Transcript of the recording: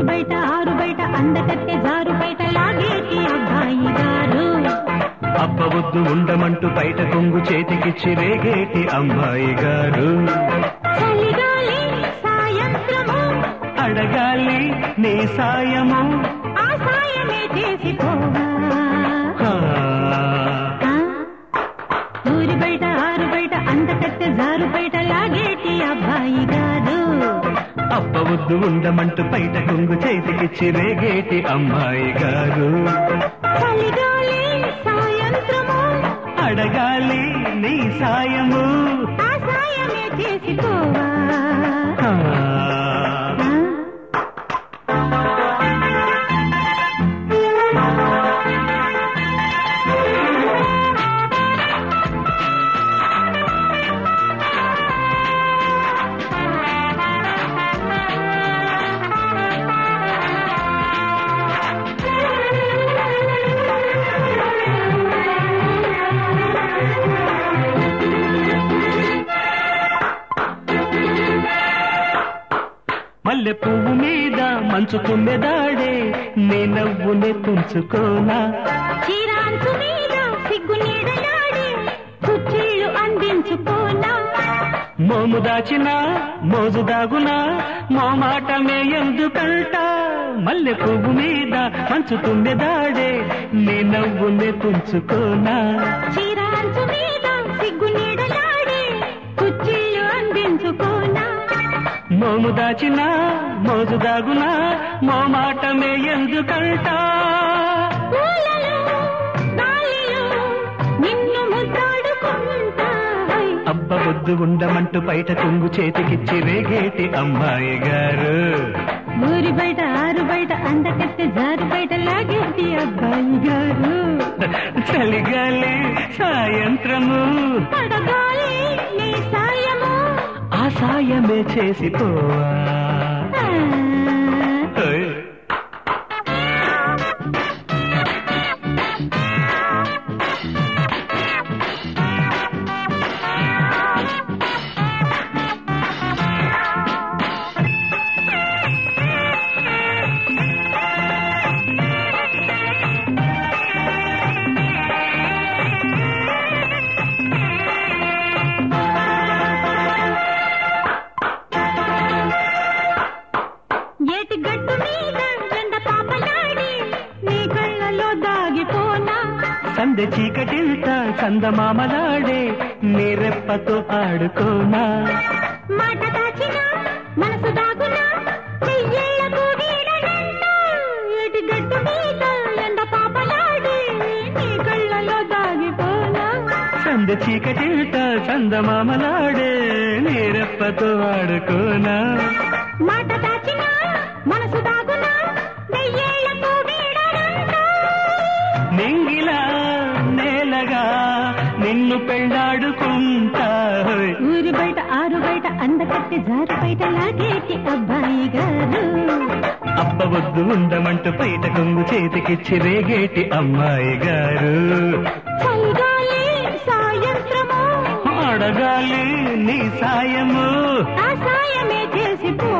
ఊరి బయట ఆరు బయట అందకట్టె జారు బయట లాగేటి అబ్బాయి గారు అబ్బవద్దు ఉండమంటూ బయట కొంగు చేతికిచ్చి రేగేటి అమ్మాయి గారు చలిగాలి సాయంత్రము అడగాలి నీ సాయము ఆ సాయమే చేసిపోవా ఆ, ఆ? ఊరి బయట ఆరు బయట అందకట్టె జారు బయట లాగేటి అబ్బాయి గారు అబ్బవద్దు ఉండమంటూ బయట కొంగు చేతికిచ్చి రేగేటి అమ్మాయి గారు చలిగాలి సాయంత్రము అడగాలి నీ సాయము ఆ సాయమే చేసిపోవా ఆ, ఆ? మల్లె పువ్వు మీద మంచు తుమ్మెదాడే నీ నవ్వునే తుంచుకోనా చీరాంచు మీద సిగ్గు నీడలాడి కుర్చీలు అందించుకోనా మోము దాచినా మోజు దాగునా మో మాటమే ఎందుకంట మల్లె పువ్వు మీద మంచు తుమ్మెదాడే నీ నవ్వునే తుంచుకోనా చీరాంచు మీద సిగ్గు నీడలాడి కుర్చీలు అందించుకోనా మోము దాచినా మోజు దాగునా మో మాటమే ఎందుకంట పూలలో గాలిలో నిన్ను ముద్దాడుకుంటా అబ్బ బొద్దు ఉండమంటూ బయట కొంగు చేతికిచ్చి రేగేటి అమ్మాయి గారు ఊరి బయట ఆరు బయట అందకట్టె జారు బయట లాగేటి అబ్బాయి గారు చలిగాలి సాయంత్రము పడగాలి నీ సాయము ఆ సాయమే చేసిపోవా ఆ. ఓయ్. ఏటి గట్టు మీద ఎండ పాపలాడి నీ కళ్ళలో దాగిపోనా సందె చీకటింత చందమామలాడే నీ రెప్పతో ఆడుకోనా మాట దాచినా మనసు దాగునా చెయ్యేళ్లకు వీడనంట ఏటి గట్టు మీద ఎండ పాపలాడి నీ కళ్ళలో దాగిపోనా సందె చీకటింత చందమామలాడే నీ రెప్పతో ఆడుకోనా మాట దాచినా మనసు దాగునా చెయ్యేళ్లకు వీడనంట నింగిలా నేలగా నిన్ను పెళ్ళాడుకుంటా ఊరి బయట ఆరు బయట అందకట్టి జారు బయట లాగేటి అబ్బాయి గారు అబ్బవద్దు ఉండమంటూ బయట కొంగు చేతికిచ్చి రేగేటి అమ్మాయి గారు చలిగాలి సాయంత్రము అడగాలి నీ సాయము ఆ సాయమే చేసి